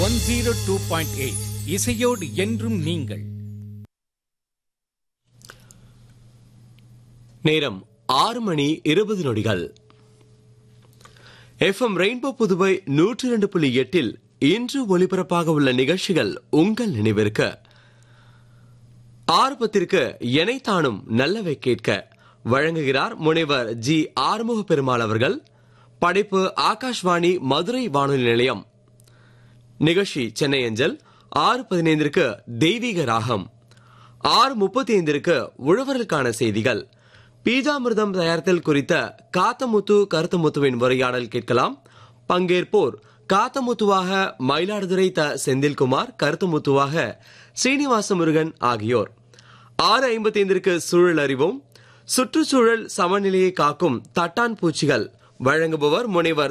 one zero two point eight இசையோடு என்றும் நீங்கள் நேரம் ஆறு மணி இருபது நொடிகள் எஃப்எம் ரெயின்போ புதுவை நூற்றி இரண்டு புள்ளி எட்டில் இன்று ஒலிபரப்பாக உள்ள நிகழ்ச்சிகள் உங்கள் நினைவிற்கு ஆர்வத்திற்கு எனைத்தானும் நல்லவை கேட்க வழங்குகிறார் முனைவர் ஜி ஆறுமுக பெருமாள் அவர்கள் படைப்பு ஆகாஷ்வாணி மதுரை வானொலி நிலையம் நிகழ்ச்சி சென்னை அஞ்சல் ஆறு பதினைந்திற்கு தெய்வீக ராகம் ஆறு முப்பத்தி ஐந்திற்கு உழவர்களுக்கான செய்திகள் பீஜாமிர்தம் தயாரித்தல் குறித்த காத்தமுத்து கருத்தமுத்துவின் உரையாடல் கேட்கலாம் பங்கேற்போர் காத்தமுத்துவாக மயிலாடுதுறை த செந்தில்குமார் கருத்தமுத்துவாக ஸ்ரீனிவாச முருகன் ஆகியோர் ஆறு ஐம்பத்தி ஐந்திற்கு சூழல் அறிவோம் சுற்றுச்சூழல் சமநிலையை காக்கும் தட்டான் பூச்சிகள் வழங்குபவர் முனைவர்